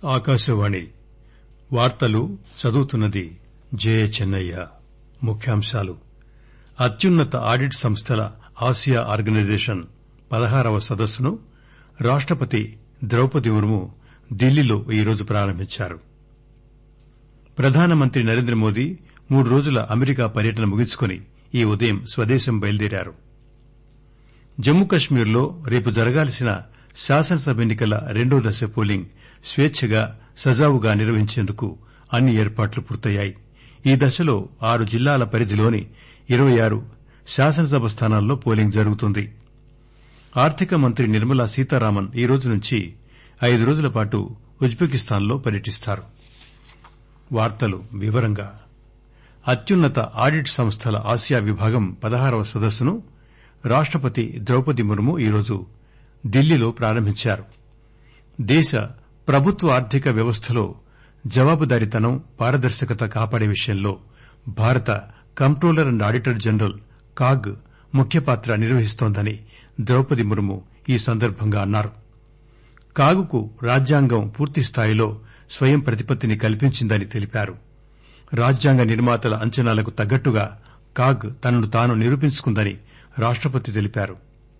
ఆకాశవాణి వార్తలు చదువుతున్నది జే చెన్నయ్య ముఖ్యాంశాలు అత్యున్నత ఆడిట్ సంస్థల ఆసియా ఆర్గనైజేషన్ పదహారవ సదస్సును రాష్టపతి ద్రౌపది ముర్ము ఢిల్లీలో ఈరోజు ప్రారంభించారు ప్రధానమంత్రి నరేంద్రమోదీ మూడు రోజుల అమెరికా పర్యటన ముగించుకుని ఈ ఉదయం స్వదేశం బయలుదేరారు జమ్మూ కశ్మీర్లో రేపు జరగాల్సిన శాసనసభ ఎన్నికల రెండో దశ పోలింగ్ స్వేచ్చగా సజావుగా నిర్వహించేందుకు అన్ని ఏర్పాట్లు పూర్తయ్యాయి ఈ దశలో ఆరు జిల్లాల పరిధిలోని ఇరవై ఆరు శాసనసభ స్థానాల్లో పోలింగ్ జరుగుతుంది ఆర్థిక మంత్రి నిర్మలా సీతారామన్ ఈ రోజు నుంచి ఐదు రోజుల పాటు ఉజ్బెకిస్తాన్ లో పర్యటిస్తారు అత్యున్నత ఆడిట్ సంస్థల ఆసియా విభాగం పదహారవ సదస్సును రాష్టపతి ద్రౌపది ముర్ము ఈరోజు ఢిల్లీలో ప్రారంభించారు దేశ ప్రభుత్వ ఆర్థిక వ్యవస్థలో జవాబుదారీతనం పారదర్శకత కాపాడే విషయంలో భారత comptroller and auditor general CAG ముఖ్యపాత్ర నిర్వహిస్తోందని ద్రౌపది ముర్ము ఈ సందర్భంగా అన్నారు కాగ్ కు రాజ్యాంగం పూర్తిస్థాయిలో స్వయం ప్రతిపత్తిని కల్పించిందని తెలిపారు రాజ్యాంగ నిర్మాతల అంచనాలకు తగ్గట్టుగా కాగ్ తనను తాను నిరూపించుకుందని రాష్టపతి తెలిపారు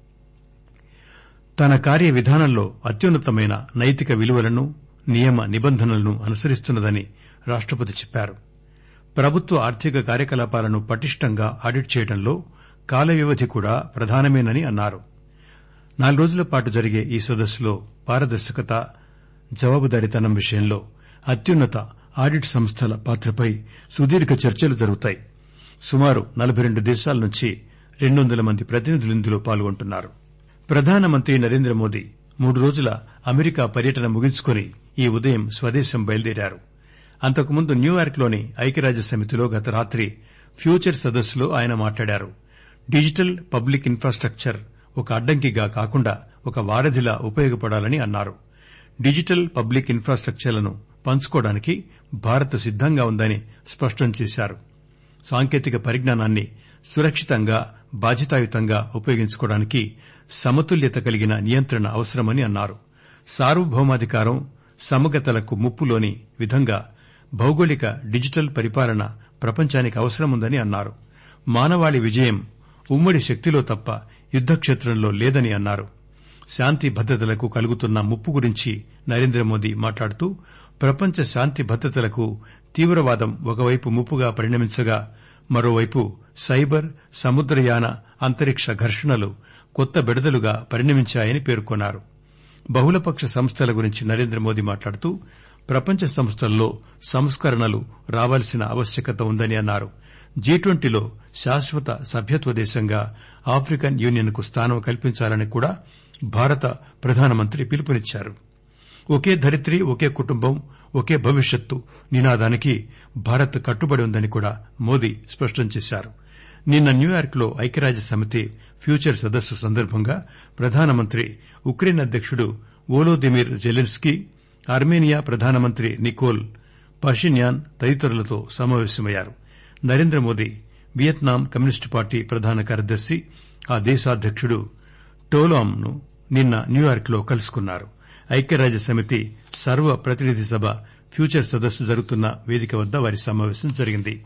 తన కార్య విధానంలో అత్యున్నతమైన నైతిక విలువలను నియమ నిబంధనలను అనుసరిస్తున్నదని రాష్టపతి చెప్పారు ప్రభుత్వ ఆర్థిక కార్యకలాపాలను పటిష్టంగా ఆడిట్ చేయడంలో కాల వ్యవధి కూడా ప్రధానమేనని అన్నారు నాలుగు రోజుల పాటు జరిగే ఈ సదస్సులో పారదర్శకత జవాబుదారీతనం విషయంలో అత్యున్నత ఆడిట్ సంస్థల పాత్రపై సుదీర్ఘ చర్చలు జరుగుతాయి సుమారు నలబై రెండు దేశాల నుంచి రెండు వందల మంది ప్రతినిధులు ఇందులో పాల్గొంటున్నారు ప్రధానమంత్రి నరేంద్రమోదీ మూడు రోజుల అమెరికా పర్యటన ముగించుకుని ఈ ఉదయం స్వదేశం బయలుదేరారు అంతకుముందు న్యూయార్క్ లోని ఐక్యరాజ్యసమితిలో గత రాత్రి ఫ్యూచర్ సదస్సులో ఆయన మాట్లాడారు డిజిటల్ పబ్లిక్ ఇన్ఫ్రాస్టక్చర్ ఒక అడ్డంకిగా కాకుండా ఒక వారధిలా ఉపయోగపడాలని అన్నారు డిజిటల్ పబ్లిక్ ఇన్ఫ్రాస్టక్చర్లను పంచుకోవడానికి భారత్ సిద్దంగా ఉందని స్పష్టం చేశారు సాంకేతిక పరిజ్ఞానాన్ని సురక్షితంగా బాధ్యతాయుతంగా ఉపయోగించుకోవడానికి సమతుల్యత కలిగిన నియంత్రణ అవసరమని అన్నారు సార్వభౌమాధికారం సమగ్రతలకు ముప్పులోని విధంగా భౌగోళిక డిజిటల్ పరిపాలన ప్రపంచానికి అవసరముందని అన్నారు మానవాళి విజయం ఉమ్మడి శక్తిలో తప్ప యుద్దక్షేత్రంలో లేదని అన్నారు శాంతి భద్రతలకు కలుగుతున్న ముప్పు గురించి నరేంద్రమోదీ మాట్లాడుతూ ప్రపంచ శాంతి భద్రతలకు తీవ్రవాదం ఒకవైపు ముప్పుగా పరిణమించగా మరోవైపు సైబర్ సముద్రయాన అంతరిక్ష ఘర్షణలు కొత్త బెడదలుగా పరిణమించాయని పేర్కొన్నారు బహుళపక్ష సంస్థల గురించి నరేంద్రమోదీ మాట్లాడుతూ ప్రపంచ సంస్థల్లో సంస్కరణలు రావాల్సిన ఆవశ్యకత ఉందని అన్నారు జి ట్వంటీలో శాశ్వత సభ్యత్వ దేశంగా ఆఫ్రికన్ యూనియన్ కు స్థానం కల్పించాలని కూడా భారత ప్రధానమంత్రి పిలుపునిచ్చారు ఒకే ధరిత్రి ఒకే కుటుంబం ఒకే భవిష్యత్తు నినాదానికి భారత్ కట్టుబడి ఉందని కూడా మోదీ స్పష్టం చేశారు నిన్న న్యూయార్క్ లో ఐక్యరాజ్యసమితి ఫ్యూచర్ సదస్సు సందర్భంగా ప్రధానమంత్రి ఉక్రెయిన్ అధ్యకుడు వోలోదిమిర్ జెలెన్స్కీ ఆర్మేనియా ప్రధానమంత్రి నికోల్ పషిన్యాన్ తదితరులతో సమావేశమయ్యారు నరేంద్రమోదీ వియత్నాం కమ్యూనిస్టు పార్టీ ప్రధాన కార్యదర్శి ఆ దేశాధ్యకుడు టోలామ్ ను నిన్న న్యూయార్క్ లో కలుసుకున్నారు ఐక్యరాజ్యసమితి సర్వ ప్రతినిధి సభ ఫ్యూచర్ సదస్సు జరుగుతున్న వేదిక వద్ద వారి సమావేశం జరిగింది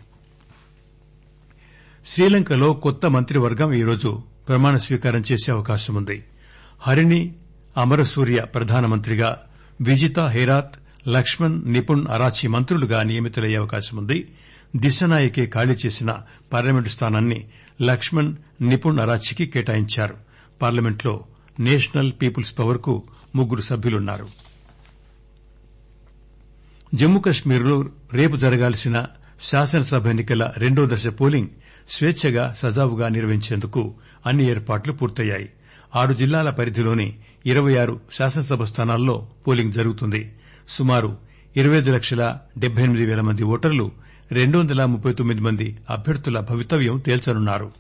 శ్రీలంకలో కొత్త మంత్రివర్గం ఈరోజు ప్రమాణ స్వీకారం చేసే అవకాశం ఉంది హరిణి అమరసూర్య ప్రధానమంత్రిగా విజిత హేరాత్ లక్ష్మణ్ నిపుణ్ అరాచి మంత్రులుగా నియమితులయ్యే అవకాశం ఉంది దిశనాయకే ఖాళీ చేసిన పార్లమెంటు స్థానాన్ని లక్ష్మణ్ నిపుణ్ అరాచికి కేటాయించారు పార్లమెంట్లో నేషనల్ పీపుల్స్ పవర్ కు ముగ్గురు సభ్యులున్నారు జమ్మూ కశ్మీర్లో రేపు జరగాల్సిన శాసనసభ ఎన్నికల రెండో దశ పోలింగ్ స్వేచ్చగా సజావుగా నిర్వహించేందుకు అన్ని ఏర్పాట్లు పూర్తయ్యాయి ఆరు జిల్లాల పరిధిలోని ఇరవై ఆరు శాసనసభ స్థానాల్లో పోలింగ్ జరుగుతుంది సుమారు ఇరవై ఐదు లక్షల డెబ్బై ఎనిమిది పేల మంది ఓటర్లు రెండు వందల ముప్పై తొమ్మిది మంది అభ్యర్థుల భవితవ్యం తేల్చనున్నారు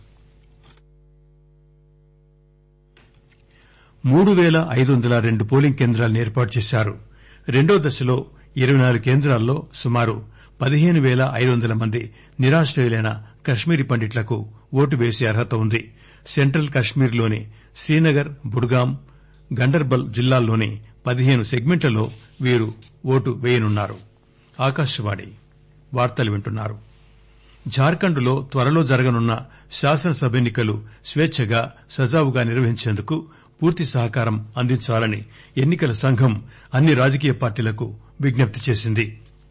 మూడు పేల ఐదు వందల రెండు పోలింగ్ కేంద్రాలను ఏర్పాటు చేశారు రెండో దశలో ఇరవై నాలుగు కేంద్రాల్లో సుమారు పదిహేను పేల ఐదు వందల మంది నిరాశ్రయులైన కశ్మీరీ పండిట్లకు ఓటు వేసే అర్హత ఉంది సెంట్రల్ కశ్మీర్లోని శ్రీనగర్ బుడ్గాం గండర్బల్ జిల్లాల్లోని పదిహేను సెగ్మెంట్లలో వీరు ఓటు వేయనున్నారు ఆకాశవాణి వార్తలు వింటున్నారు జార్ఖండ్ లో త్వరలో జరగనున్న శాసనసభ ఎన్నికలు స్వేచ్చగా సజావుగా నిర్వహించేందుకు పూర్తి సహకారం అందించాలని ఎన్నికల సంఘం అన్ని రాజకీయ పార్టీలకు విజ్ఞప్తి చేసింది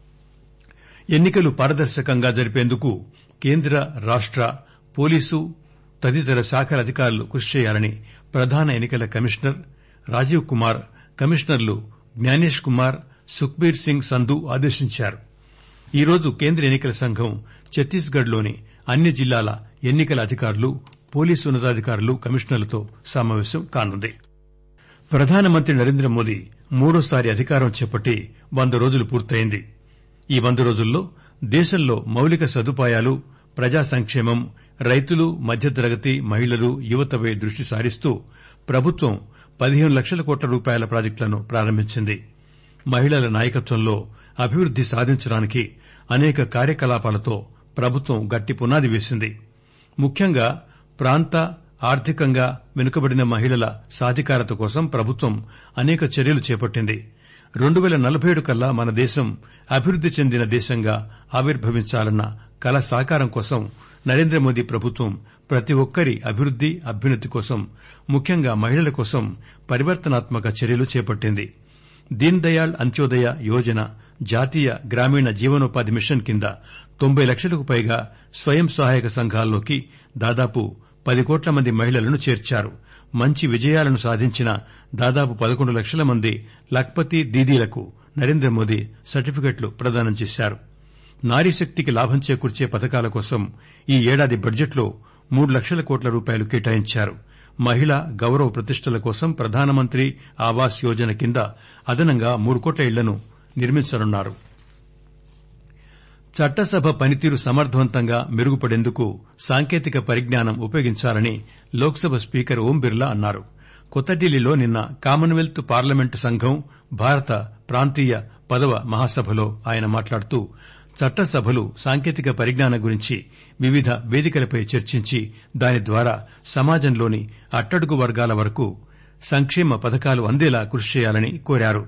ఎన్నికలు పారదర్శకంగా జరిపేందుకు కేంద్ర రాష్ట పోలీసు తదితర శాఖల అధికారులు కృషి చేయాలని ప్రధాన ఎన్నికల కమిషనర్ రాజీవ్ కుమార్ కమిషనర్లు జ్ఞానేష్ కుమార్ సుఖ్బీర్ సింగ్ సంధు ఆదేశించారు ఈరోజు కేంద్ర ఎన్నికల సంఘం ఛత్తీస్ గఢ్ లోని అన్ని జిల్లాల ఎన్నికల అధికారులు పోలీసు ఉన్నతాధికారులు కమిషనర్లతో సమావేశం కానుంది ప్రధానమంత్రి నరేంద్రమోదీ మూడోసారి అధికారం చేపట్టి వంద రోజులు పూర్తయింది ఈ వంద రోజుల్లో దేశంలో మౌలిక సదుపాయాలు ప్రజా సంక్షేమం రైతులు మధ్యతరగతి మహిళలు యువతపై దృష్టి సారిస్తూ ప్రభుత్వం పదిహేను లక్షల కోట్ల రూపాయల ప్రాజెక్టులను ప్రారంభించింది మహిళల నాయకత్వంలో అభివృద్ది సాధించడానికి అనేక కార్యకలాపాలతో ప్రభుత్వం గట్టి పునాది వేసింది ముఖ్యంగా ప్రాంత ఆర్థికంగా వెనుకబడిన మహిళల సాధికారత కోసం ప్రభుత్వం అనేక చర్యలు చేపట్టింది రెండు పేల నలభై ఏడు కల్లా మన దేశం అభివృద్ది చెందిన దేశంగా ఆవిర్భవించాలన్న కల సాకారం కోసం నరేంద్రమోదీ ప్రభుత్వం ప్రతి ఒక్కరి అభివృద్ది అభ్యున్నతి కోసం ముఖ్యంగా మహిళల కోసం పరివర్తనాత్మక చర్యలు చేపట్టింది దీన్ దయాళ్ అంత్యోదయ యోజన జాతీయ గ్రామీణ జీవనోపాధి మిషన్ కింద తొంభై లక్షలకు పైగా స్వయం సహాయక సంఘాల్లోకి దాదాపు పది కోట్ల మంది మహిళలను చేర్చారు మంచి విజయాలను సాధించిన దాదాపు పదకొండు లక్షల మంది లఖ్పతి దీదీలకు నరేంద్రమోదీ సర్టిఫికెట్లు ప్రదానం చేశారు నారీశక్తికి లాభం చేకూర్చే పథకాల కోసం ఈ ఏడాది బడ్జెట్లో మూడు లక్షల కోట్ల రూపాయలు కేటాయించారు మహిళా గౌరవ ప్రతిష్టల కోసం ప్రధానమంత్రి ఆవాస్ యోజన కింద అదనంగా మూడు కోట్ల ఇళ్లను నిర్మించనున్నారు చట్టసభ పనితీరు సమర్థవంతంగా మెరుగుపడేందుకు సాంకేతిక పరిజ్ఞానం ఉపయోగించాలని లోక్సభ స్పీకర్ ఓం బిర్లా అన్నారు కొత్త ఢిల్లీలో నిన్న కామన్వెల్త్ పార్లమెంటు సంఘం భారత ప్రాంతీయ పదవ మహాసభలో ఆయన మాట్లాడుతూ చట్టసభలు సాంకేతిక పరిజ్ఞానం గురించి వివిధ వేదికలపై చర్చించి దాని ద్వారా సమాజంలోని అట్టడుగు వర్గాల వరకు సంక్షేమ పథకాలు అందేలా కృషి చేయాలని కోరారు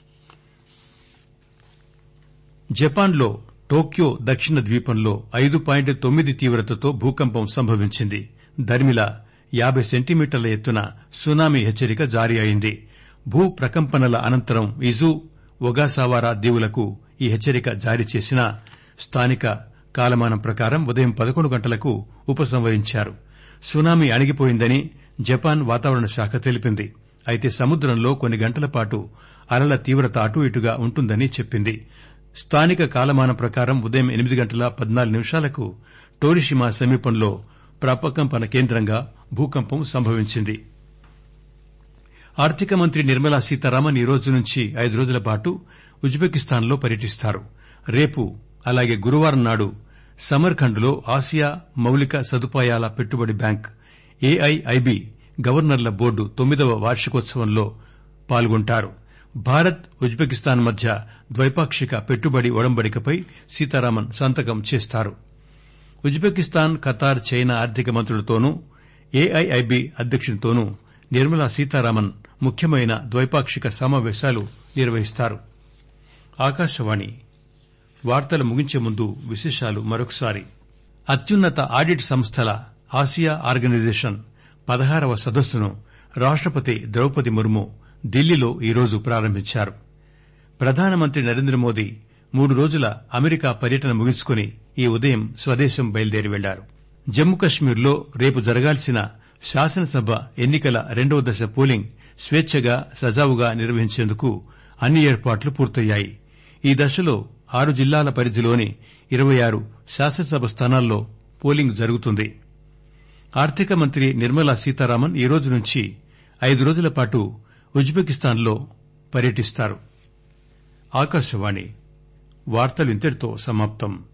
జపాన్లో టోక్యో దక్షిణ ద్వీపంలో ఐదు పాయింట్ తొమ్మిది తీవ్రతతో భూకంపం సంభవించింది దర్మిల యాబై సెంటీమీటర్ల ఎత్తున సునామీ హెచ్చరిక జారీ అయింది భూ ప్రకంపనల అనంతరం ఇజు ఒగాసావారా దీవులకు ఈ హెచ్చరిక జారీ చేసినా స్థానిక కాలమానం ప్రకారం ఉదయం పదకొండు గంటలకు ఉపసంహరించారు సునామీ అణిగిపోయిందని జపాన్ వాతావరణ శాఖ తెలిపింది అయితే సముద్రంలో కొన్ని గంటల పాటు అలల తీవ్రత అటూ ఇటుగా ఉంటుందని చెప్పింది స్థానిక కాలమానం ప్రకారం ఉదయం ఎనిమిది గంటల పద్నాలుగు నిమిషాలకు టోరిషిమా సమీపంలో ప్రకంపన కేంద్రంగా భూకంపం సంభవించింది ఆర్థిక మంత్రి నిర్మలా సీతారామన్ ఈ రోజు నుంచి ఐదు రోజుల పాటు ఉజ్బెకిస్తాన్ లో పర్యటిస్తారు రేపు అలాగే గురువారం నాడు సమర్ఖండ్ లో ఆసియా మౌలిక సదుపాయాల పెట్టుబడి బ్యాంక్ ఏఐఐబి గవర్నర్ల బోర్డు తొమ్మిదవ వార్షికోత్సవంలో పాల్గొంటారు భారత్ ఉజ్బెకిస్తాన్ మధ్య ద్వైపాక్షిక పెట్టుబడి ఒడంబడికపై సీతారామన్ సంతకం చేస్తారు ఉజ్బెకిస్తాన్ ఖతార్ చైనా ఆర్థిక మంత్రులతోనూ ఏఐఐబి అధ్యకునితోనూ నిర్మలా సీతారామన్ ముఖ్యమైన ద్వైపాక్షిక సమావేశాలు నిర్వహిస్తారు ఆకాశవాణి వార్తలు ముగించే ముందు విశేషాలు మరొకసారి అత్యున్నత ఆడిట్ సంస్థల ఆసియా ఆర్గనైజేషన్ పదహారవ సదస్సును రాష్టపతి ద్రౌపది ముర్ము ఢిల్లీలో ఈరోజు ప్రారంభించారు ప్రధానమంత్రి నరేంద్రమోదీ మూడు రోజుల అమెరికా పర్యటన ముగించుకుని ఈ ఉదయం స్వదేశం బయలుదేరి వెళ్లారు జమ్మూ కశ్మీర్లో రేపు జరగాల్సిన శాసనసభ ఎన్నికల రెండవ దశ పోలింగ్ స్వేచ్చగా సజావుగా నిర్వహించేందుకు అన్ని ఏర్పాట్లు పూర్తయ్యాయి ఈ దశలో ఆరు జిల్లాల పరిధిలోని ఇరవై ఆరు శాసనసభ స్థానాల్లో పోలింగ్ జరుగుతుంది ఆర్థిక మంత్రి నిర్మలా సీతారామన్ ఈ రోజు నుంచి ఐదు రోజుల పాటు ఉజ్బెకిస్తాన్ లో పర్యటిస్తారు ఆకాశవాణి వార్తలు ఇంతటితో సమాప్తం